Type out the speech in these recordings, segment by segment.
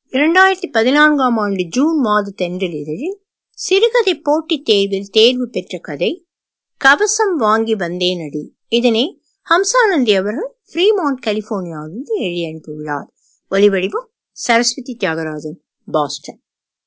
இரண்டாயிரத்தி பதினான்காம் ஆண்டு ஜூன் மாத தென்றல் இதழில் சிறுகதை போட்டித் தேர்வில் தேர்வு பெற்ற கதை கவசம் வாங்கி வந்தேனடி இதனை ஹம்சானந்தி அவர்கள் ஃப்ரீமான்ட் கலிபோர்னியாவிலிருந்து எழுதி அனுப்பியுள்ளார் ஒலிவடிவம் சரஸ்வதி தியாகராஜன் பாஸ்டன்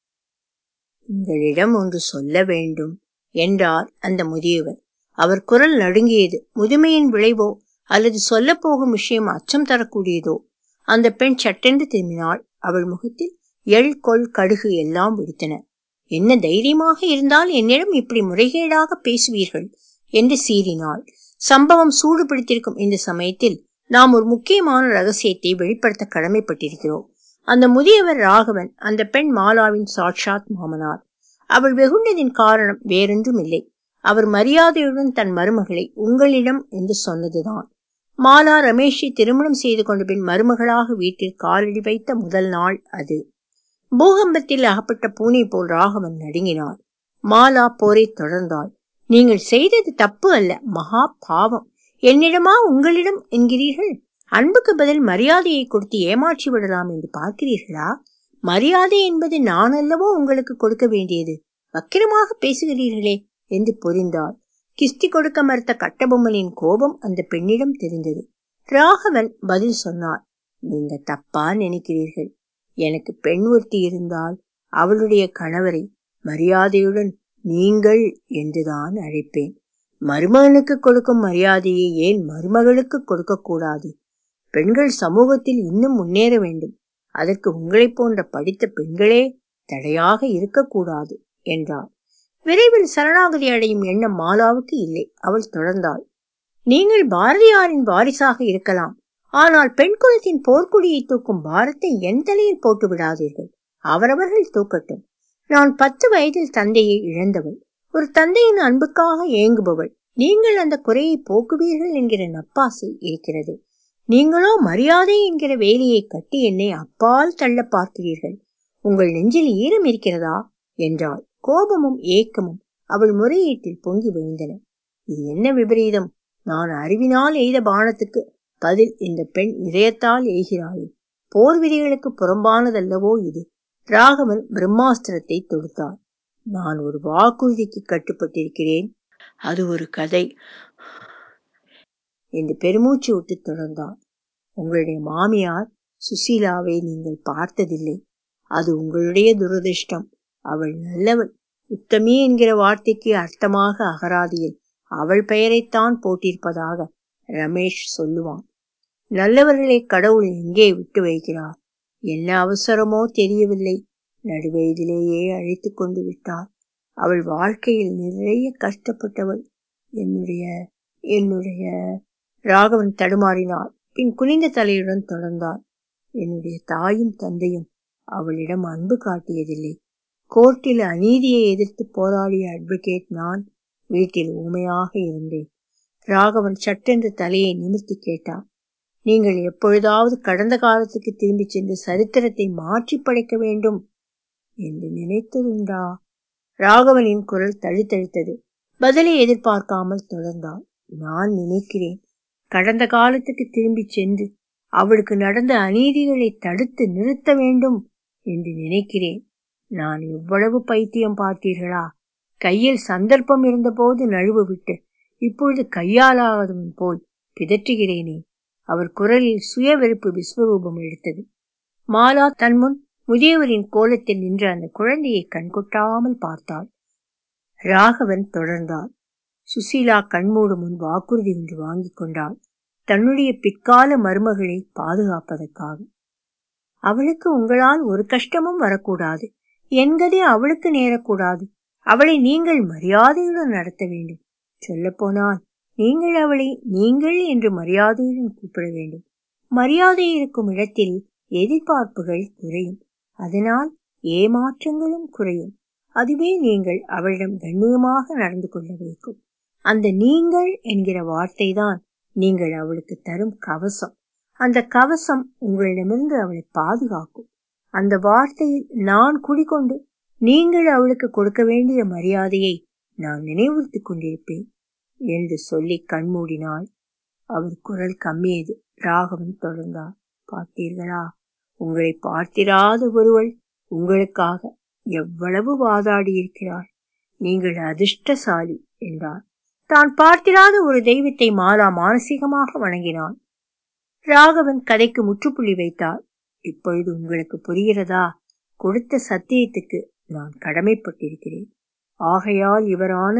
உங்களிடம் ஒன்று சொல்ல வேண்டும் என்றார் அந்த முதியவர் அவர் குரல் நடுங்கியது முதுமையின் விளைவோ அல்லது சொல்ல போகும் விஷயம் அச்சம் தரக்கூடியதோ அந்த பெண் சட்டென்று திரும்பினாள் அவள் முகத்தில் எள் கொள் கடுகு எல்லாம் விடுத்தன என்ன தைரியமாக இருந்தால் என்னிடம் இப்படி முறைகேடாக பேசுவீர்கள் என்று சீறினாள் சம்பவம் சூடு பிடித்திருக்கும் இந்த சமயத்தில் நாம் ஒரு முக்கியமான ரகசியத்தை வெளிப்படுத்த கடமைப்பட்டிருக்கிறோம் அந்த முதியவர் ராகவன் அந்த பெண் மாலாவின் சாட்சாத் மாமனார் அவள் வெகுண்டதின் காரணம் வேறொன்றும் இல்லை அவர் மரியாதையுடன் தன் மருமகளை உங்களிடம் என்று சொன்னதுதான் மாலா ரமேஷை திருமணம் செய்து கொண்ட பின் மருமகளாக வீட்டில் காலடி வைத்த முதல் நாள் அது பூகம்பத்தில் அகப்பட்ட பூனை போல் ராகவன் நடுங்கினார் மாலா போரை தொடர்ந்தாள் நீங்கள் செய்தது தப்பு அல்ல மகா பாவம் என்னிடமா உங்களிடம் என்கிறீர்கள் அன்புக்கு பதில் மரியாதையை கொடுத்து ஏமாற்றி விடலாம் என்று பார்க்கிறீர்களா மரியாதை என்பது நான் அல்லவோ உங்களுக்கு கொடுக்க வேண்டியது வக்கிரமாக பேசுகிறீர்களே என்று பொறிந்தாள் கிஸ்தி கொடுக்க மறுத்த கட்டபொம்மனின் கோபம் அந்த பெண்ணிடம் தெரிந்தது ராகவன் பதில் சொன்னார் நீங்க தப்பா நினைக்கிறீர்கள் எனக்கு பெண் ஒருத்தி இருந்தால் அவளுடைய கணவரை மரியாதையுடன் நீங்கள் என்றுதான் அழைப்பேன் மருமகனுக்கு கொடுக்கும் மரியாதையை ஏன் மருமகளுக்கு கொடுக்க கூடாது பெண்கள் சமூகத்தில் இன்னும் முன்னேற வேண்டும் அதற்கு உங்களைப் போன்ற படித்த பெண்களே தடையாக இருக்கக்கூடாது என்றார் விரைவில் சரணாகதி அடையும் எண்ணம் மாலாவுக்கு இல்லை அவள் தொடர்ந்தாள் நீங்கள் பாரதியாரின் வாரிசாக இருக்கலாம் ஆனால் பெண் குலத்தின் போர்க்குடியை தூக்கும் பாரத்தை என் தலையில் போட்டு விடாதீர்கள் அவரவர்கள் தூக்கட்டும் நான் பத்து வயதில் தந்தையை இழந்தவள் ஒரு தந்தையின் அன்புக்காக ஏங்குபவள் நீங்கள் அந்த குறையை போக்குவீர்கள் என்கிற நப்பாசை இருக்கிறது நீங்களோ மரியாதை என்கிற வேலையை கட்டி என்னை அப்பால் தள்ள பார்க்கிறீர்கள் உங்கள் நெஞ்சில் ஈரம் இருக்கிறதா என்றாள் கோபமும் ஏக்கமும் அவள் முறையீட்டில் பொங்கி விழுந்தன இது என்ன விபரீதம் நான் அறிவினால் எய்த பானத்துக்கு பதில் இந்த பெண் இதயத்தால் எய்கிறாள் போர் விதிகளுக்கு புறம்பானதல்லவோ இது ராகவன் பிரம்மாஸ்திரத்தை தொடுத்தார் நான் ஒரு வாக்குறுதிக்கு கட்டுப்பட்டிருக்கிறேன் அது ஒரு கதை என்று பெருமூச்சு விட்டு தொடர்ந்தார் உங்களுடைய மாமியார் சுசீலாவை நீங்கள் பார்த்ததில்லை அது உங்களுடைய துரதிர்ஷ்டம் அவள் நல்லவள் உத்தமி என்கிற வார்த்தைக்கு அர்த்தமாக அகராதியில் அவள் பெயரைத்தான் போட்டிருப்பதாக ரமேஷ் சொல்லுவான் நல்லவர்களை கடவுள் எங்கே விட்டு வைக்கிறார் என்ன அவசரமோ தெரியவில்லை நடுவயதிலேயே அழைத்து கொண்டு விட்டார் அவள் வாழ்க்கையில் நிறைய கஷ்டப்பட்டவள் என்னுடைய என்னுடைய ராகவன் தடுமாறினார் பின் குனிந்த தலையுடன் தொடர்ந்தார் என்னுடைய தாயும் தந்தையும் அவளிடம் அன்பு காட்டியதில்லை கோர்ட்டில் அநீதியை எதிர்த்து போராடிய அட்வொகேட் நான் வீட்டில் ஊமையாக இருந்தேன் ராகவன் சட்டென்று தலையை நிமிர்த்தி கேட்டான் நீங்கள் எப்பொழுதாவது கடந்த காலத்துக்கு திரும்பி சென்று சரித்திரத்தை மாற்றி படைக்க வேண்டும் என்று நினைத்ததுண்டா ராகவனின் குரல் தழுத்தழுத்தது பதிலை எதிர்பார்க்காமல் தொடர்ந்தாள் நான் நினைக்கிறேன் கடந்த காலத்துக்கு திரும்பி சென்று அவளுக்கு நடந்த அநீதிகளை தடுத்து நிறுத்த வேண்டும் என்று நினைக்கிறேன் நான் எவ்வளவு பைத்தியம் பார்த்தீர்களா கையில் சந்தர்ப்பம் இருந்தபோது நழுவு விட்டு இப்பொழுது கையாலாதவன் போல் பிதற்றுகிறேனே அவர் குரலில் சுய வெறுப்பு விஸ்வரூபம் எடுத்தது மாலா தன் முன் முதியவரின் கோலத்தில் நின்ற அந்த குழந்தையை கண்கொட்டாமல் பார்த்தாள் ராகவன் தொடர்ந்தார் சுசீலா கண்மூடு முன் வாக்குறுதி ஒன்று வாங்கி கொண்டாள் தன்னுடைய பிற்கால மருமகளை பாதுகாப்பதற்காக அவளுக்கு உங்களால் ஒரு கஷ்டமும் வரக்கூடாது என்கதே அவளுக்கு நேரக்கூடாது அவளை நீங்கள் மரியாதையுடன் நடத்த வேண்டும் சொல்ல போனால் நீங்கள் அவளை நீங்கள் என்று மரியாதையுடன் கூப்பிட வேண்டும் மரியாதை இருக்கும் இடத்தில் எதிர்பார்ப்புகள் குறையும் அதனால் ஏமாற்றங்களும் குறையும் அதுவே நீங்கள் அவளிடம் கண்ணியமாக நடந்து கொள்ள வைக்கும் அந்த நீங்கள் என்கிற வார்த்தை தான் நீங்கள் அவளுக்கு தரும் கவசம் அந்த கவசம் உங்களிடமிருந்து அவளை பாதுகாக்கும் அந்த வார்த்தையில் நான் குடிக்கொண்டு நீங்கள் அவளுக்கு கொடுக்க வேண்டிய மரியாதையை நான் நினைவுறுத்திக் கொண்டிருப்பேன் என்று சொல்லி கண்மூடினாள் அவர் குரல் கம்மியது ராகவன் தொடர்ந்தார் பார்த்தீர்களா உங்களை பார்த்திராத ஒருவள் உங்களுக்காக எவ்வளவு வாதாடி இருக்கிறாள் நீங்கள் அதிர்ஷ்டசாலி என்றார் தான் பார்த்திராத ஒரு தெய்வத்தை மாலா மானசீகமாக வணங்கினான் ராகவன் கதைக்கு முற்றுப்புள்ளி வைத்தார் இப்பொழுது உங்களுக்கு புரிகிறதா கொடுத்த சத்தியத்துக்கு நான் கடமைப்பட்டிருக்கிறேன் ஆகையால் இவரான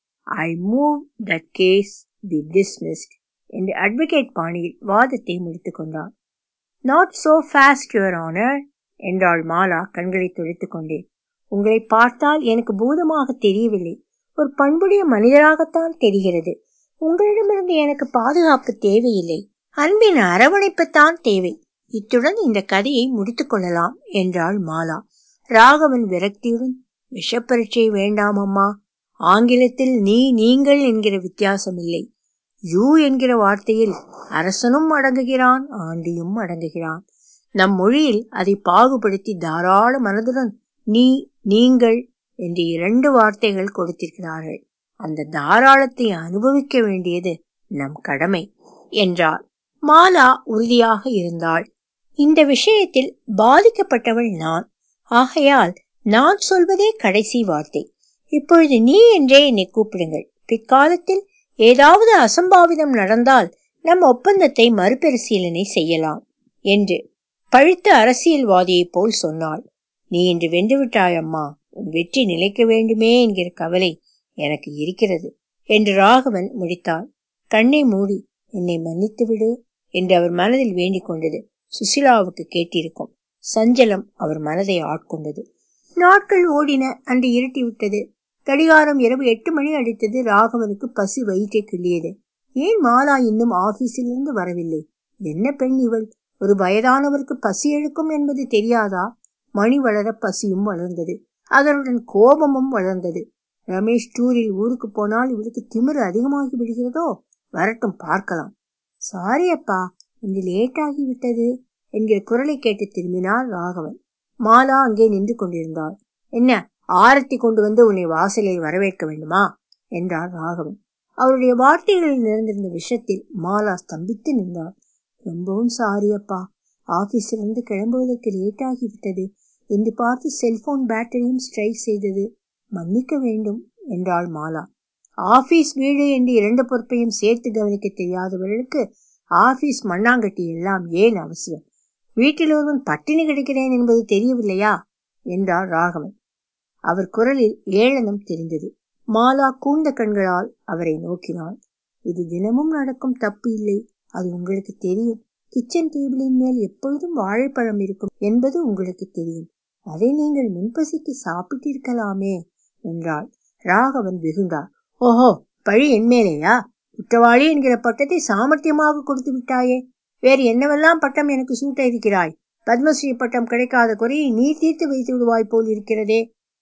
I move that case be dismissed என்று அட்வொகேட் பாணியில் வாதத்தை முடித்துக் கொண்டார் not so fast your honour என்றாள் மாலா கண்களை துடைத்துக் கொண்டே உங்களை பார்த்தால் எனக்கு பூதமாக தெரியவில்லை ஒரு பண்புடைய மனிதராகத்தான் தெரிகிறது உங்களிடமிருந்து எனக்கு பாதுகாப்பு தேவையில்லை அன்பின் அரவணைப்புத்தான் தேவை இத்துடன் இந்த கதையை முடித்துக் கொள்ளலாம் என்றாள் மாலா ராகவன் விரக்தியுடன் விஷப்பரீட்சை வேண்டாம் அம்மா ஆங்கிலத்தில் நீ நீங்கள் என்கிற வித்தியாசம் இல்லை யூ என்கிற வார்த்தையில் அரசனும் அடங்குகிறான் ஆண்டியும் அடங்குகிறான் நம் மொழியில் அதை பாகுபடுத்தி தாராள மனதுடன் நீ நீங்கள் என்று இரண்டு வார்த்தைகள் கொடுத்திருக்கிறார்கள் அந்த தாராளத்தை அனுபவிக்க வேண்டியது நம் கடமை என்றார் மாலா உறுதியாக இருந்தாள் இந்த விஷயத்தில் பாதிக்கப்பட்டவள் நான் ஆகையால் நான் சொல்வதே கடைசி வார்த்தை இப்பொழுது நீ என்றே என்னை கூப்பிடுங்கள் பிற்காலத்தில் ஏதாவது அசம்பாவிதம் நடந்தால் நம் ஒப்பந்தத்தை மறுபரிசீலனை செய்யலாம் என்று பழித்த அரசியல்வாதியைப் போல் சொன்னாள் நீ இன்று வென்றுவிட்டாய் அம்மா உன் வெற்றி நிலைக்க வேண்டுமே என்கிற கவலை எனக்கு இருக்கிறது என்று ராகவன் முடித்தார் கண்ணை மூடி என்னை மன்னித்து விடு என்று அவர் மனதில் வேண்டிக் கொண்டது சுசிலாவுக்கு கேட்டிருக்கும் சஞ்சலம் அவர் மனதை ஆட்கொண்டது நாட்கள் ஓடின அன்று இருட்டிவிட்டது கடிகாரம் இரவு எட்டு மணி அடித்தது ராகவனுக்கு பசி வயிற்றை கிள்ளியது ஏன் மாலா இன்னும் ஆபீஸிலிருந்து வரவில்லை என்ன பெண் இவள் ஒரு வயதானவருக்கு பசி எழுக்கும் என்பது தெரியாதா மணி வளர பசியும் வளர்ந்தது அதனுடன் கோபமும் வளர்ந்தது ரமேஷ் டூரில் ஊருக்கு போனால் இவளுக்கு திமிரு அதிகமாகி விடுகிறதோ வரட்டும் பார்க்கலாம் சாரி அப்பா இன்று லேட் ஆகிவிட்டது என்கிற குரலை கேட்டு திரும்பினார் ராகவன் மாலா அங்கே நின்று கொண்டிருந்தாள் என்ன ஆரத்தி கொண்டு வந்து உன்னை வாசலில் வரவேற்க வேண்டுமா என்றார் ராகவன் அவருடைய வார்த்தைகளில் நிறைந்திருந்த விஷயத்தில் மாலா ஸ்தம்பித்து நின்றாள் ரொம்பவும் சாரி அப்பா ஆபீஸிலிருந்து கிளம்புவதற்கு லேட் ஆகிவிட்டது என்று பார்த்து செல்போன் பேட்டரியும் ஸ்ட்ரைக் செய்தது மன்னிக்க வேண்டும் என்றாள் மாலா ஆபீஸ் வீடு என்று இரண்டு பொறுப்பையும் சேர்த்து கவனிக்க தெரியாதவர்களுக்கு ஆபீஸ் மண்ணாங்கட்டி எல்லாம் ஏன் அவசியம் வீட்டில் ஒருவன் பட்டினி கிடைக்கிறேன் என்பது தெரியவில்லையா என்றார் ராகவன் அவர் குரலில் ஏளனம் தெரிந்தது மாலா கூர்ந்த கண்களால் அவரை நோக்கினாள் இது தினமும் நடக்கும் தப்பு இல்லை அது உங்களுக்கு தெரியும் கிச்சன் டேபிளின் மேல் எப்பொழுதும் வாழைப்பழம் இருக்கும் என்பது உங்களுக்கு தெரியும் அதை நீங்கள் முன்பசிக்கு சாப்பிட்டிருக்கலாமே என்றாள் ராகவன் வெகுண்டார் ஓஹோ பழி என்மேலேயா குற்றவாளி என்கிற பட்டத்தை சாமர்த்தியமாக கொடுத்து விட்டாயே வேறு என்னவெல்லாம் பட்டம் எனக்கு சூட்ட இருக்கிறாய் பத்மஸ்ரீ பட்டம் கிடைக்காத குறையை நீ தீர்த்து வைத்து விடுவாய் போல் இருக்கிறதே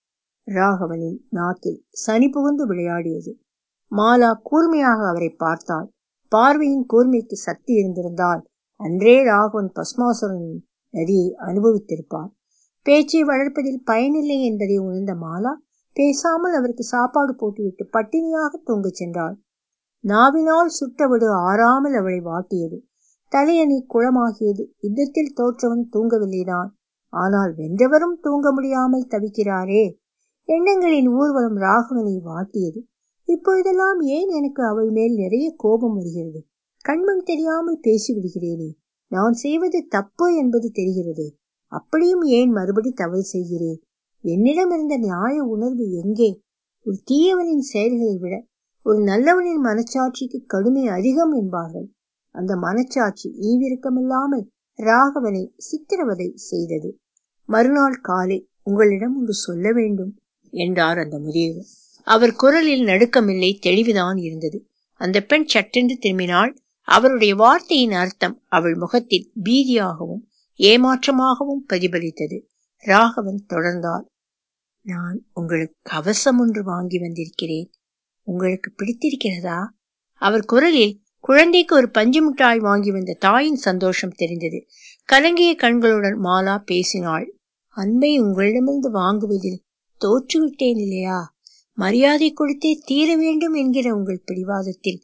ராகவனின் நாக்கில் சனி புகுந்து விளையாடியது மாலா கூர்மையாக அவரை பார்த்தாள் பார்வையின் கூர்மைக்கு சக்தி இருந்திருந்தால் அன்றே ராகவன் பஸ்மாசுரனின் நதியை அனுபவித்திருப்பார் பேச்சை வளர்ப்பதில் பயனில்லை என்பதை உணர்ந்த மாலா பேசாமல் அவருக்கு சாப்பாடு போட்டுவிட்டு பட்டினியாக தூங்கச் சென்றாள் நாவினால் சுட்டவிடு ஆறாமல் அவளை வாட்டியது தலையணி குளமாகியது யுத்தத்தில் தோற்றவன் தூங்கவில்லைதான் ஆனால் வென்றவரும் தூங்க முடியாமல் தவிக்கிறாரே எண்ணங்களின் ஊர்வலம் ராகவனை வாட்டியது இப்பொழுதெல்லாம் ஏன் எனக்கு அவள் மேல் நிறைய கோபம் வருகிறது கண்மண் தெரியாமல் பேசிவிடுகிறேனே நான் செய்வது தப்பு என்பது தெரிகிறது அப்படியும் ஏன் மறுபடி தவறு செய்கிறேன் என்னிடம் இருந்த நியாய உணர்வு எங்கே ஒரு தீயவனின் செயல்களை விட ஒரு நல்லவனின் மனச்சாட்சிக்கு கடுமை அதிகம் என்பார்கள் அந்த மனச்சாட்சி ஈவிரக்கமில்லாமல் ராகவனை சித்திரவதை செய்தது மறுநாள் காலை உங்களிடம் ஒன்று சொல்ல வேண்டும் என்றார் அந்த முதியவர் அவர் குரலில் நடுக்கமில்லை தெளிவுதான் இருந்தது அந்த பெண் சட்டென்று திரும்பினாள் அவருடைய வார்த்தையின் அர்த்தம் அவள் முகத்தில் பீதியாகவும் ஏமாற்றமாகவும் பிரதிபலித்தது ராகவன் தொடர்ந்தார் நான் உங்களுக்கு கவசம் ஒன்று வாங்கி வந்திருக்கிறேன் உங்களுக்கு பிடித்திருக்கிறதா அவர் குரலில் குழந்தைக்கு ஒரு பஞ்சு மிட்டாய் வாங்கி வந்த தாயின் சந்தோஷம் தெரிந்தது கலங்கிய கண்களுடன் மாலா பேசினாள் அன்பை உங்களிடமிருந்து வாங்குவதில் தோற்றுவிட்டேன் இல்லையா மரியாதை கொடுத்தே தீர வேண்டும் என்கிற உங்கள் பிடிவாதத்தில்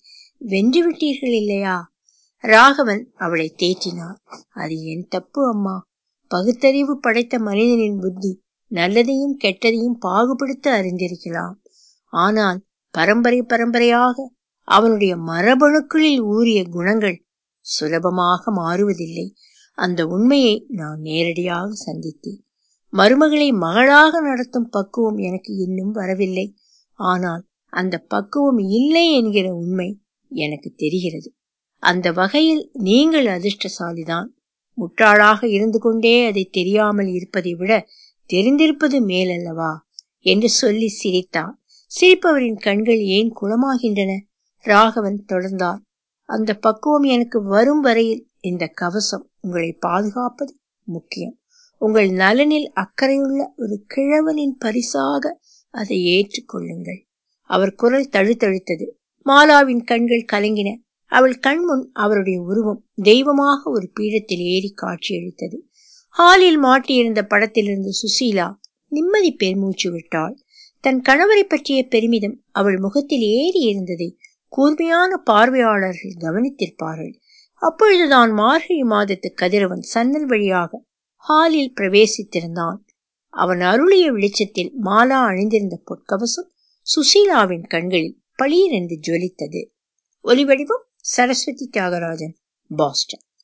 வென்றுவிட்டீர்கள் இல்லையா ராகவன் அவளை தேற்றினார் அது என் தப்பு அம்மா பகுத்தறிவு படைத்த மனிதனின் புத்தி நல்லதையும் கெட்டதையும் பாகுபடுத்த அறிந்திருக்கலாம் ஆனால் பரம்பரை பரம்பரையாக அவனுடைய மரபணுக்களில் ஊறிய குணங்கள் சுலபமாக மாறுவதில்லை அந்த உண்மையை நான் நேரடியாக சந்தித்தேன் மருமகளை மகளாக நடத்தும் பக்குவம் எனக்கு இன்னும் வரவில்லை ஆனால் அந்த பக்குவம் இல்லை என்கிற உண்மை எனக்கு தெரிகிறது அந்த வகையில் நீங்கள் அதிர்ஷ்டசாலிதான் முட்டாளாக இருந்து கொண்டே அதை தெரியாமல் இருப்பதை விட தெரிந்திருப்பது மேலல்லவா என்று சொல்லி சிரித்தார் சிரிப்பவரின் கண்கள் ஏன் குளமாகின்றன ராகவன் தொடர்ந்தார் அந்த பக்குவம் எனக்கு வரும் வரையில் இந்த கவசம் உங்களை பாதுகாப்பது முக்கியம் உங்கள் நலனில் அக்கறையுள்ள ஒரு கிழவனின் பரிசாக அதை ஏற்றுக்கொள்ளுங்கள் அவர் குரல் தழுத்தழுத்தது மாலாவின் கண்கள் கலங்கின அவள் கண்முன் அவருடைய உருவம் தெய்வமாக ஒரு பீடத்தில் ஏறி காட்சியளித்தது ஹாலில் மாட்டியிருந்த படத்திலிருந்து சுசீலா நிம்மதி பெருமூச்சு விட்டாள் தன் கணவரை பற்றிய பெருமிதம் அவள் முகத்தில் ஏறி இருந்ததை கூர்மையான பார்வையாளர்கள் கவனித்திருப்பார்கள் அப்பொழுதுதான் மார்கழி மாதத்து கதிரவன் சன்னல் வழியாக ஹாலில் பிரவேசித்திருந்தான் அவன் அருளிய வெளிச்சத்தில் மாலா அணிந்திருந்த பொற்கவசம் சுசீலாவின் கண்களில் பளீரென்று ஜொலித்தது ஒலிவடிவம் சரஸ்வதி தியாகராஜன் பாஸ்டன்